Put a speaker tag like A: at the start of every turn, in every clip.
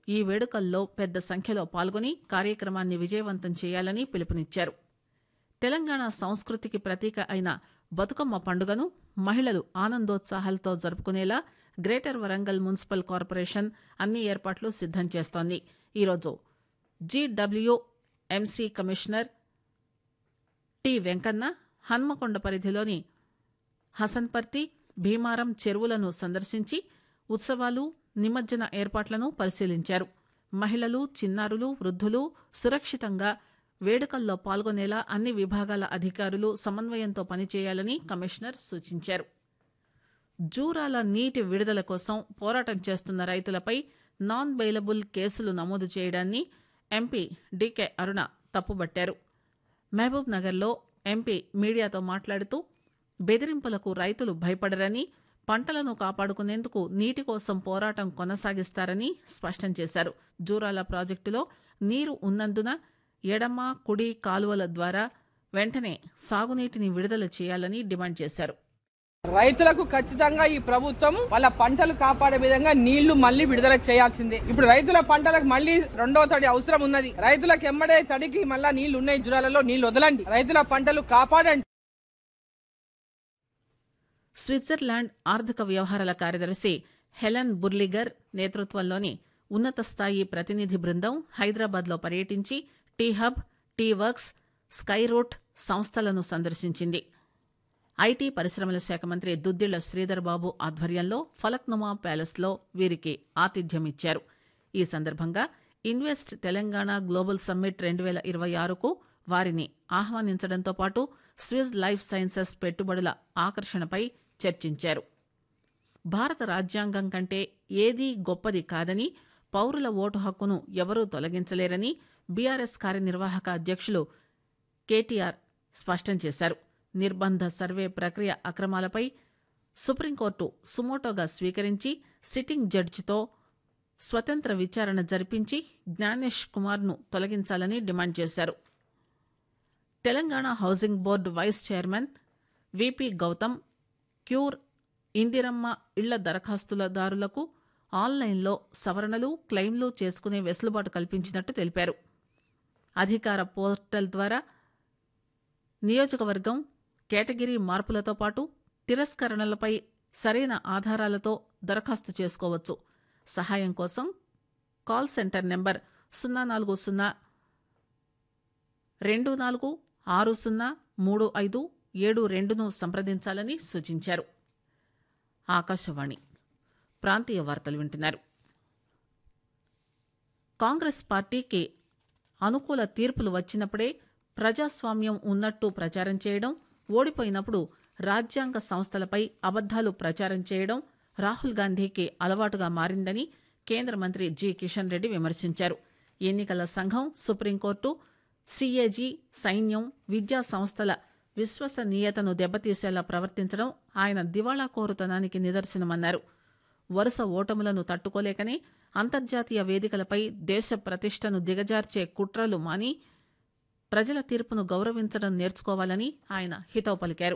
A: ఈ వేడుకల్లో పెద్ద సంఖ్యలో పాల్గొని కార్యక్రమాన్ని విజయవంతం చేయాలని పిలుపునిచ్చారు తెలంగాణ సంస్కృతికి ప్రతీక అయిన బతుకమ్మ పండుగను మహిళలు ఆనందోత్సాహాలతో జరుపుకునేలా గ్రేటర్ వరంగల్ మున్సిపల్ కార్పొరేషన్ అన్ని ఏర్పాట్లు సిద్దం చేస్తోంది ఈరోజు GWMC commissioner T Venkanna Hanmakonda పరిధిలోని హసన్పర్తి భీమారం చెరువులను సందర్శించి ఉత్సవాలు నిమజ్జన ఏర్పాట్లను పరిశీలించారు మహిళలు చిన్నారులు వృద్ధులు సురక్షితంగా వేడుకల్లో పాల్గొనేలా అన్ని విభాగాల అధికారులు సమన్వయంతో పనిచేయాలని కమిషనర్ సూచించారు జూరాల నీటి విడుదల కోసం పోరాటం చేస్తున్న రైతులపై నాన్ బెయిలబుల్ కేసులు నమోదు చేయడాన్ని ఎంపీ డీకే అరుణ తప్పుబట్టారు మహబూబ్ నగర్లో ఎంపీ మీడియాతో మాట్లాడుతూ బెదిరింపులకు రైతులు భయపడరని పంటలను కాపాడుకునేందుకు నీటి కోసం పోరాటం కొనసాగిస్తారని స్పష్టం చేశారు జూరాల ప్రాజెక్టులో నీరు ఉన్నందున ఎడమ కుడి కాలువల ద్వారా వెంటనే సాగునీటిని విడుదల చేయాలని డిమాండ్ చేశారు
B: రైతులకు ఖచ్చితంగా ఈ ప్రభుత్వం వాళ్ళ పంటలు కాపాడే విధంగా నీళ్లు మళ్ళీ విడుదల చేయాల్సిందే ఇప్పుడు రైతుల పంటలకు మళ్ళీ రెండో తడి అవసరం ఉన్నది రైతులకు ఎమ్మడే తడికి మళ్ళా నీళ్లు ఉన్నాయి జురాలలో నీళ్లు వదలండి రైతుల పంటలు కాపాడండి
A: స్విట్జర్లాండ్ ఆర్థిక వ్యవహారాల కార్యదర్శి హెలెన్ బుర్లిగర్ నేతృత్వంలోని ఉన్నత స్థాయి ప్రతినిధి బృందం హైదరాబాద్లో పర్యటించి T hub T works Skyroot సంస్థలను సందర్శించింది ఐటీ పరిశ్రమల శాఖ మంత్రి దుద్దిళ్ల శ్రీధర్ బాబు ఆధ్వర్యంలో ఫలక్నుమా ప్యాలెస్లో వీరికి ఆతిథ్యమిచ్చారు ఈ సందర్భంగా ఇన్వెస్ట్ తెలంగాణ గ్లోబల్ సమ్మిట్ రెండు వేల ఇరవై ఆరుకు వారిని ఆహ్వానించడంతో పాటు స్విజ్ లైఫ్ సైన్సెస్ పెట్టుబడుల ఆకర్షణపై చర్చించారు భారత రాజ్యాంగం కంటే ఏదీ గొప్పది కాదని పౌరుల ఓటు హక్కును ఎవరూ తొలగించలేరని బీఆర్ఎస్ కార్యనిర్వాహక అధ్యక్షులు కేటీఆర్ స్పష్టం చేశారు నిర్బంధ సర్వే ప్రక్రియ అక్రమాలపై సుప్రీంకోర్టు సుమోటోగా స్వీకరించి సిట్టింగ్ జడ్జితో స్వతంత్ర విచారణ జరిపించి జ్ఞానేష్ కుమార్ను తొలగించాలని డిమాండ్ చేశారు Telangana housing board vice chairman VP Gautam క్యూర్ ఇందిరమ్మ ఇళ్ల దరఖాస్తులదారులకు ఆన్లైన్లో సవరణలు క్లెయిమ్లు చేసుకునే వెసులుబాటు కల్పించినట్టు తెలిపారు అధికార పోర్టల్ ద్వారా నియోజకవర్గం కేటగిరీ మార్పులతో పాటు తిరస్కరణలపై సరైన ఆధారాలతో దరఖాస్తు చేసుకోవచ్చు సహాయం కోసం కాల్ సెంటర్ నెంబర్ సున్నా నాలుగు సున్నా రెండు నాలుగు ఆరు సున్నా మూడు ఐదు ఏడు రెండును సంప్రదించాలని సూచించారు ఆకాశవాణి ప్రాంతీయ వార్తలు వింటున్నారు కాంగ్రెస్ పార్టీకి అనుకూల తీర్పులు వచ్చినప్పుడే ప్రజాస్వామ్యం ఉన్నట్టు ప్రచారం చేయడం ఓడిపోయినప్పుడు రాజ్యాంగ సంస్థలపై అబద్దాలు ప్రచారం చేయడం రాహుల్ గాంధీకి అలవాటుగా మారిందని కేంద్ర మంత్రి జి కిషన్ రెడ్డి విమర్శించారు ఎన్నికల సంఘం సుప్రీంకోర్టు సీఏజీ సైన్యం విద్యా సంస్థల విశ్వసనీయతను దెబ్బతీసేలా ప్రవర్తించడం ఆయన దివాళా కోరుతనానికి నిదర్శనమన్నారు వరుస ఓటములను తట్టుకోలేకనే అంతర్జాతీయ వేదికలపై దేశ ప్రతిష్టను దిగజార్చే కుట్రలు మాని ప్రజల తీర్పును గౌరవించడం నేర్చుకోవాలని ఆయన హితవు పలికారు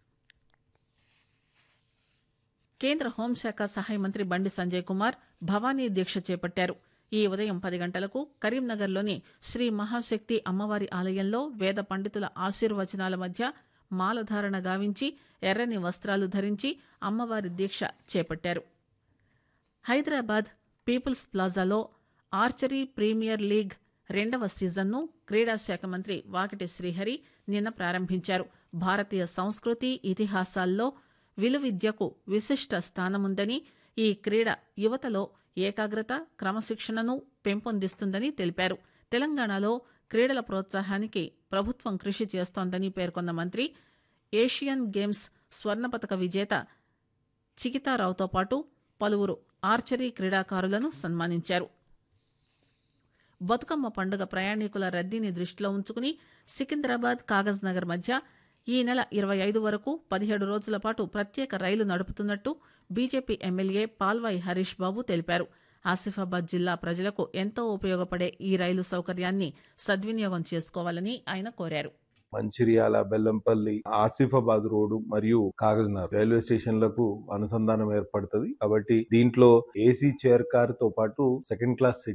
A: కేంద్ర హోంశాఖ సహాయ మంత్రి బండి సంజయ్ కుమార్ భవానీ దీక్ష చేపట్టారు ఈ ఉదయం పది గంటలకు కరీంనగర్లోని శ్రీ మహాశక్తి అమ్మవారి ఆలయంలో వేద పండితుల ఆశీర్వచనాల మధ్య మాలధారణ గావించి ఎర్రని వస్త్రాలు ధరించి అమ్మవారి దీక్ష చేపట్టారు హైదరాబాద్ పీపుల్స్ ప్లాజాలో ఆర్చరీ ప్రీమియర్ లీగ్ రెండవ సీజన్ను క్రీడా శాఖ మంత్రి వాకిటి శ్రీహరి నిన్న ప్రారంభించారు భారతీయ సంస్కృతి ఇతిహాసాల్లో విలువిద్యకు విశిష్ట స్థానముందని ఈ క్రీడ యువతలో ఏకాగ్రత క్రమశిక్షణను పెంపొందిస్తుందని తెలిపారు తెలంగాణలో క్రీడల ప్రోత్సాహానికి ప్రభుత్వం కృషి చేస్తోందని పేర్కొన్న మంత్రి ఏషియన్ గేమ్స్ స్వర్ణ పతక విజేత చికితారావుతో పాటు పలువురు ఆర్చరీ క్రీడాకారులను సన్మానించారు బతుకమ్మ పండుగ ప్రయాణికుల రద్దీని దృష్టిలో ఉంచుకుని సికింద్రాబాద్ కాగజ్ నగర్ మధ్య ఈ నెల ఇరవై ఐదు వరకు పదిహేడు రోజుల పాటు ప్రత్యేక రైలు నడుపుతున్నట్టు బీజేపీ ఎమ్మెల్యే పాల్వాయి హరీష్ బాబు తెలిపారు ఆసిఫాబాద్ జిల్లా ప్రజలకు ఎంతో ఉపయోగపడే ఈ రైలు సౌకర్యాన్ని సద్వినియోగం చేసుకోవాలని ఆయన కోరారు
C: మంచిర్యాల బెల్లంపల్లి ఆసిఫాబాద్ రోడ్డు మరియు కాగజ్నగర్ రైల్వే స్టేషన్లకు అనుసంధానం ఏర్పడుతుంది కాబట్టి దీంట్లో ఏసీ చైర్ కార్ తో పాటు సెకండ్ క్లాస్